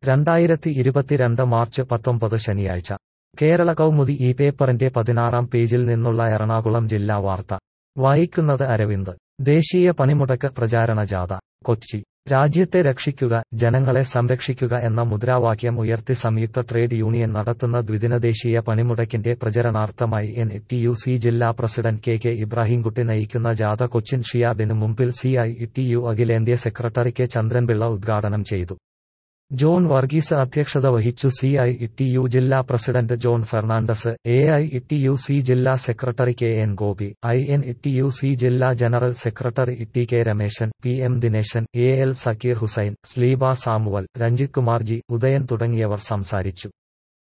രണ്ടായിരത്തി ഇരുപത്തിരണ്ട് മാർച്ച് പത്തൊമ്പത് ശനിയാഴ്ച കേരള കൗമുദി ഈ പേപ്പറിന്റെ പതിനാറാം പേജിൽ നിന്നുള്ള എറണാകുളം ജില്ലാ വാർത്ത വായിക്കുന്നത് അരവിന്ദ് ദേശീയ പണിമുടക്ക് പ്രചാരണ ജാഥ കൊച്ചി രാജ്യത്തെ രക്ഷിക്കുക ജനങ്ങളെ സംരക്ഷിക്കുക എന്ന മുദ്രാവാക്യം ഉയർത്തി സംയുക്ത ട്രേഡ് യൂണിയൻ നടത്തുന്ന ദ്വിദിന ദേശീയ പണിമുടക്കിന്റെ പ്രചരണാർത്ഥമായി എൻ ടി യു സി ജില്ലാ പ്രസിഡന്റ് കെ കെ ഇബ്രാഹിംകുട്ടി നയിക്കുന്ന ജാഥ കൊച്ചിൻ ഷിയാബിന് മുമ്പിൽ സി ഐ ടി യു അഖിലേന്ത്യാ സെക്രട്ടറി കെ ചന്ദ്രൻപിള്ള ഉദ്ഘാടനം ചെയ്തു ജോൺ വർഗീസ് അധ്യക്ഷത വഹിച്ചു സി ഐ ടി യു ജില്ലാ president John Fernandez A I T U C ജില്ലാ secretary K N Gopi I N T U C ജില്ലാ general secretary T K Ramesan P M Dineshan A L Zakir Hussain സ്ലീബ Samuel Ranjith Kumar G Udayan തുടങ്ങിയവർ സംസാരിച്ചു